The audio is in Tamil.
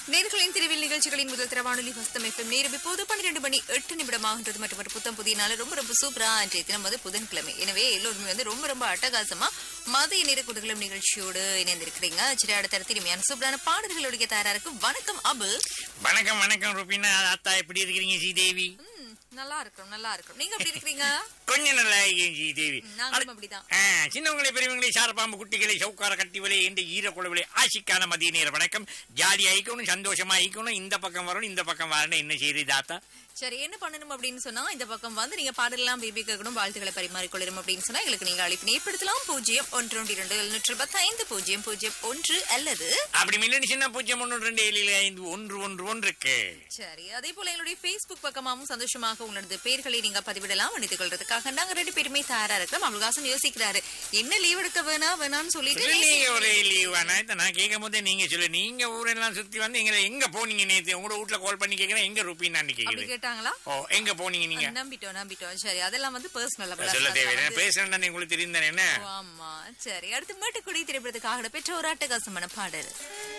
நேர்களின் திருவில் நிகழ்ச்சிகளின் முதல் தர வானொலி ஹஸ்தம் எஃப்எம் நேரம் இப்போது பன்னிரண்டு மணி எட்டு நிமிடமாகின்றது மற்றும் ஒரு புத்தம் புதிய நாள் ரொம்ப ரொம்ப சூப்பரா அன்றைய தினம் வந்து புதன்கிழமை எனவே எல்லோருமே வந்து ரொம்ப ரொம்ப அட்டகாசமா மதிய நேர குதகலம் நிகழ்ச்சியோடு இணைந்திருக்கிறீங்க சரி அடுத்த திரும்பியான சூப்பரான பாடல்களுடைய தயாரா இருக்கு வணக்கம் அபு வணக்கம் வணக்கம் ருபினா அத்தா எப்படி இருக்கிறீங்க ஸ்ரீதேவி ம், நல்லா இருக்கும் நல்லா இருக்கும் நீங்க எப்படி இருக்கிறீங்க கொஞ்சம் நல்லா இருக்கீங்க ஸ்ரீதேவி நாங்களும் அப்படிதான் ஆ, சின்னவங்களே பெரியவங்களே சாரப்பாம்பு குட்டிகளை சவுக்கார கட்டிவலை என்று ஈரக்குழவிலை ஆசிக்கான மதிய நேர வணக்கம் ஜாலி ஆயிக்கணும் சந்தோஷமா ஆயிக்கணும் இந்த பக்கம் வரணும் இந்த பக்கம் வரணும் என்ன செய்யுது தாத்தா சரி என்ன பண்ணணும் அப்படின்னு சொன்னா இந்த பக்கம் வந்து நீங்க பாடலாம் பேபி கேட்கணும் வாழ்த்துக்களை பரிமாறிக்கொள்ளணும் அப்படின்னு சொன்னா எங்களுக்கு நீங்க அழைப்பு ஏற்படுத்தலாம் பூஜ்ஜியம் ஒன்று ஒன்று இரண்டு எழுநூற்று பத்தைந்து பூஜ்ஜியம் பூஜ்ஜியம் ஒன்று அல்லது அப்படி மில்லனு சின்ன பூஜ்ஜியம் ஒன்று ரெண்டு ஏழு ஐந்து ஒன்று ஒன்று ஒன்றுக்கு சரி அதே போல எங்களுடைய Facebook பக்கமாவும் சந்தோஷமாக உங்களது பெயர்களை நீங்க பதிவிடலாம் அணித்துக் கொள்றதுக்காக நாங்க ரெண்டு பேருமே தயாரா இருக்கிறோம் அபுல்காசன் யோசிக்கிறாரு என்ன லீவ் எடுக்க வேணா வேணாம்னு சொல்லிட்டு நீங்க ஒரே லீவ் ஆனா நான் கேட்கும் போதே நீங்க சொல்லு நீங்க ஊரெல்லாம் சுத்தி வந்து எங்க எங்க போனீங்க நேத்து உங்களோட வீட்டுல கால் பண்ணி கேக்குறேன் எங்க ருபின்னு அப்படி கேக்குது கேட்டாங்களா ஓ எங்க போனீங்க நீங்க நம்பிட்டோம் நம்பிட்டோம் சரி அதெல்லாம் வந்து பர்சனல் சொல்ல தேவையில்லை பேசுறேன் உங்களுக்கு தெரிந்தானே என்ன ஆமா சரி அடுத்து மேட்டுக்குடி திரைப்படத்துக்காக பெற்ற ஒரு அட்டகாசமான பாடல்